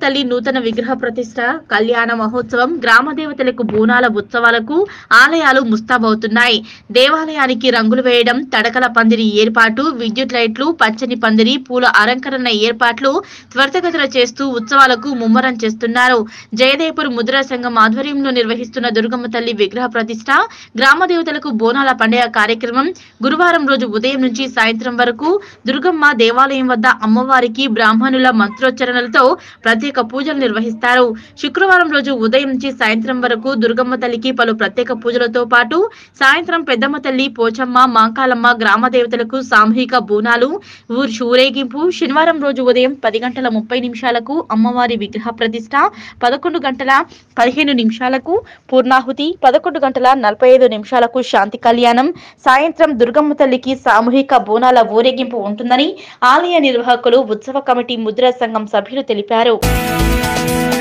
తల్లి నూతన విగ్రహ ప్రతిష్ట కళ్యాణ మహోత్సవం గ్రామ దేవతలకు బోనాల ఉత్సవాలకు ఆలయాలు ముస్తాబవుతున్నాయి దేవాలయానికి రంగులు వేయడం తడకల పందిరి ఏర్పాటు విద్యుత్ లైట్లు పచ్చని పందిరి పూల అలంకరణ ఏర్పాట్లు త్వరితగతిన చేస్తూ ఉత్సవాలకు ముమ్మరం చేస్తున్నారు జయదేపూర్ ముద్రా సంఘం ఆధ్వర్యంలో నిర్వహిస్తున్న దుర్గమ్మ తల్లి విగ్రహ ప్రతిష్ట గ్రామ దేవతలకు బోనాల పండుగ కార్యక్రమం గురువారం రోజు ఉదయం నుంచి సాయంత్రం వరకు దుర్గమ్మ దేవాలయం వద్ద అమ్మవారికి బ్రాహ్మణుల మంత్రోచ్చరణలతో ప్రత్యేక పూజలు నిర్వహిస్తారు శుక్రవారం రోజు ఉదయం నుంచి సాయంత్రం వరకు దుర్గమ్మ తల్లికి పలు ప్రత్యేక పూజలతో పాటు సాయంత్రం పెద్దమ్మ తల్లి పోచమ్మ మాంకాలమ్మ గ్రామ దేవతలకు సామూహిక బోనాలు ఊరు ఊరేగింపు శనివారం రోజు ఉదయం పది గంటల ముప్పై నిమిషాలకు అమ్మవారి విగ్రహ ప్రతిష్ట పదకొండు గంటల పదిహేను నిమిషాలకు పూర్ణాహుతి పదకొండు గంటల నలభై ఐదు నిమిషాలకు శాంతి కళ్యాణం సాయంత్రం దుర్గమ్మ తల్లికి సామూహిక బోనాల ఊరేగింపు ఉంటుందని ఆలయ నిర్వాహకులు ఉత్సవ కమిటీ ముద్రా సంఘం సభ్యులు తెలిపారు